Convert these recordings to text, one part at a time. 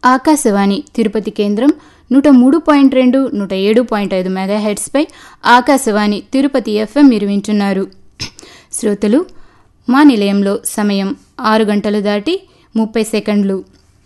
ఆకాశవాణి తిరుపతి కేంద్రం నూట మూడు పాయింట్ రెండు నూట ఏడు పాయింట్ ఐదు మెగాహెడ్స్పై ఆకాశవాణి తిరుపతి ఎఫ్ఎం మీరు వింటున్నారు శ్రోతలు మా నిలయంలో సమయం ఆరు గంటలు దాటి ముప్పై సెకండ్లు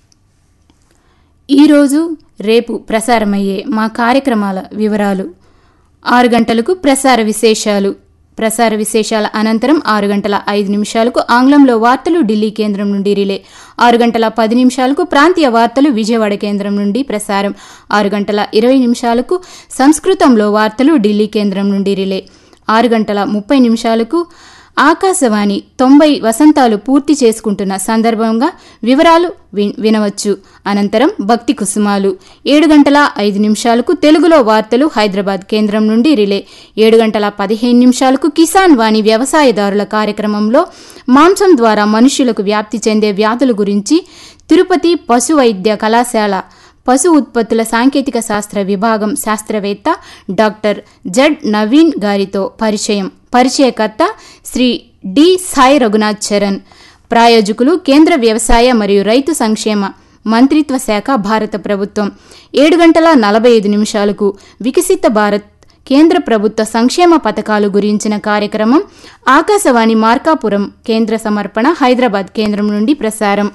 ఈరోజు రేపు ప్రసారమయ్యే మా కార్యక్రమాల వివరాలు ఆరు గంటలకు ప్రసార విశేషాలు ప్రసార విశేషాల అనంతరం ఆరు గంటల ఐదు నిమిషాలకు ఆంగ్లంలో వార్తలు ఢిల్లీ కేంద్రం నుండి రిలే ఆరు గంటల పది నిమిషాలకు ప్రాంతీయ వార్తలు విజయవాడ కేంద్రం నుండి ప్రసారం ఆరు గంటల ఇరవై నిమిషాలకు సంస్కృతంలో వార్తలు ఢిల్లీ కేంద్రం నుండి రిలే ఆరు గంటల ముప్పై నిమిషాలకు ఆకాశవాణి తొంభై వసంతాలు పూర్తి చేసుకుంటున్న సందర్భంగా వివరాలు వి- వినవచ్చు అనంతరం భక్తి కుసుమాలు ఏడు గంటల ఐదు నిమిషాలకు తెలుగులో వార్తలు హైదరాబాద్ కేంద్రం నుండి రిలే ఏడు గంటల పదిహేను నిమిషాలకు కిసాన్ వాణి వ్యవసాయదారుల కార్యక్రమంలో మాంసం ద్వారా మనుష్యులకు వ్యాప్తి చెందే వ్యాధుల గురించి తిరుపతి పశు వైద్య కళాశాల పశు ఉత్పత్తుల సాంకేతిక శాస్త్ర విభాగం శాస్త్రవేత్త డాక్టర్ జడ్ నవీన్ గారితో పరిచయం పరిచయకర్త శ్రీ డి సాయి రఘునాథ్ చరణ్ ప్రాయోజకులు కేంద్ర వ్యవసాయ మరియు రైతు సంక్షేమ మంత్రిత్వ శాఖ భారత ప్రభుత్వం ఏడు గంటల నలభై ఐదు నిమిషాలకు వికసిత భారత్ కేంద్ర ప్రభుత్వ సంక్షేమ పథకాలు గురించిన కార్యక్రమం ఆకాశవాణి మార్కాపురం కేంద్ర సమర్పణ హైదరాబాద్ కేంద్రం నుండి ప్రసారం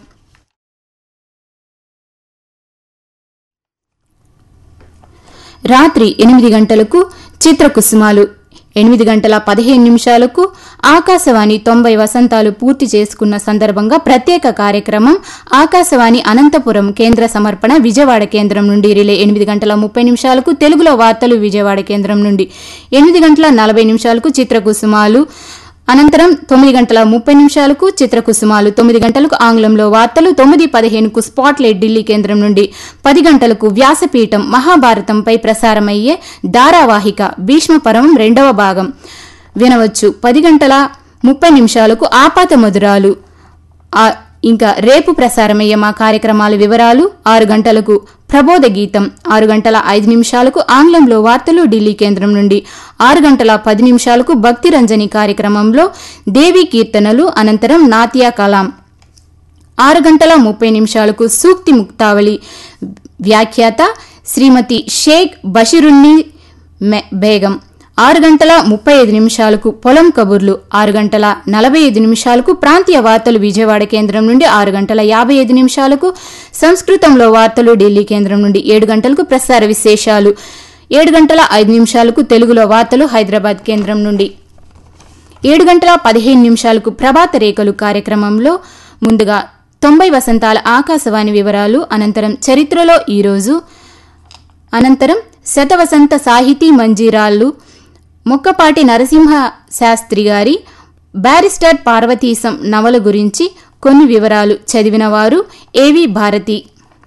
రాత్రి ఎనిమిది గంటలకు చిత్రకుసుమాలు ఎనిమిది గంటల పదిహేను నిమిషాలకు ఆకాశవాణి తొంభై వసంతాలు పూర్తి చేసుకున్న సందర్భంగా ప్రత్యేక కార్యక్రమం ఆకాశవాణి అనంతపురం కేంద్ర సమర్పణ విజయవాడ కేంద్రం నుండి రిలే ఎనిమిది గంటల ముప్పై నిమిషాలకు తెలుగులో వార్తలు విజయవాడ కేంద్రం నుండి ఎనిమిది గంటల నలభై నిమిషాలకు చిత్రకుసుమాలు అనంతరం తొమ్మిది గంటల ముప్పై నిమిషాలకు చిత్రకుసుమాలు తొమ్మిది గంటలకు ఆంగ్లంలో వార్తలు తొమ్మిది పదిహేనుకు స్పాట్లైట్ ఢిల్లీ కేంద్రం నుండి పది గంటలకు వ్యాసపీఠం మహాభారతంపై ప్రసారమయ్యే ధారావాహిక భీష్మపరం రెండవ భాగం వినవచ్చు పది గంటల ముప్పై నిమిషాలకు ఆపాత మధురాలు ఆ- ఇంకా రేపు ప్రసారమయ్యే మా కార్యక్రమాల వివరాలు ఆరు గంటలకు ప్రబోధ గీతం ఆరు గంటల ఐదు నిమిషాలకు ఆంగ్లంలో వార్తలు ఢిల్లీ కేంద్రం నుండి ఆరు గంటల పది నిమిషాలకు భక్తి రంజని కార్యక్రమంలో దేవి కీర్తనలు అనంతరం నాతియా కలాం ఆరు గంటల ముప్పై నిమిషాలకు సూక్తి ముక్తావళి వ్యాఖ్యాత శ్రీమతి షేక్ బషీరున్ని మె- బేగం ఆరు గంటల ముప్పై ఐదు నిమిషాలకు పొలం కబుర్లు ఆరు గంటల నలభై ఐదు నిమిషాలకు ప్రాంతీయ వార్తలు విజయవాడ కేంద్రం నుండి ఆరు గంటల యాభై ఐదు నిమిషాలకు సంస్కృతంలో వార్తలు ఢిల్లీ కేంద్రం నుండి ఏడు గంటలకు ప్రసార విశేషాలు ఏడు గంటల ఐదు నిమిషాలకు తెలుగులో వార్తలు హైదరాబాద్ కేంద్రం నుండి ఏడు గంటల పదిహేను నిమిషాలకు ప్రభాత రేఖలు కార్యక్రమంలో ముందుగా తొంభై వసంతాల ఆకాశవాణి వివరాలు అనంతరం చరిత్రలో ఈరోజు అనంతరం శతవసంత సాహితీ మంజీరాళ్ళు మొక్కపాటి నరసింహ శాస్త్రి గారి బ్యారిస్టర్ పార్వతీశం నవల గురించి కొన్ని వివరాలు చదివిన వారు ఏవి భారతి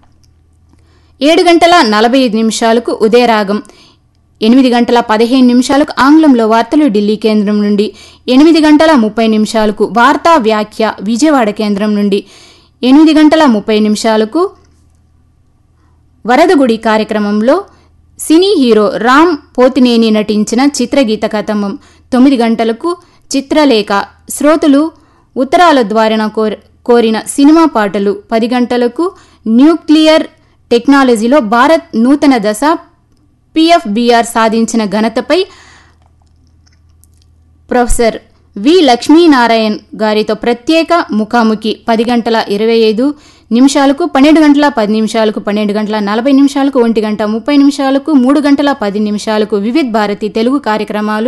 ఏడు గంటల నలభై ఐదు నిమిషాలకు ఉదయరాగం ఎనిమిది గంటల పదిహేను నిమిషాలకు ఆంగ్లంలో వార్తలు ఢిల్లీ కేంద్రం నుండి ఎనిమిది గంటల ముప్పై నిమిషాలకు వార్తా వ్యాఖ్య విజయవాడ కేంద్రం నుండి ఎనిమిది గంటల ముప్పై నిమిషాలకు వరదగుడి కార్యక్రమంలో సినీ హీరో రామ్ పోతినేని నటించిన చిత్రగీత కథమం తొమ్మిది గంటలకు చిత్రలేఖ శ్రోతలు ఉత్తరాల ద్వారా కోర్- కోరిన సినిమా పాటలు పది గంటలకు న్యూక్లియర్ టెక్నాలజీలో భారత్ నూతన దశ పిఎఫ్బిఆర్ సాధించిన ఘనతపై ప్రొఫెసర్ వి లక్ష్మీనారాయణ్ గారితో ప్రత్యేక ముఖాముఖి పది గంటల ఇరవై ఐదు నిమిషాలకు పన్నెండు గంటల పది నిమిషాలకు పన్నెండు గంటల నలభై నిమిషాలకు ఒంటి గంట ముప్పై నిమిషాలకు మూడు గంటల పది నిమిషాలకు వివిధ్ భారతి తెలుగు కార్యక్రమాలు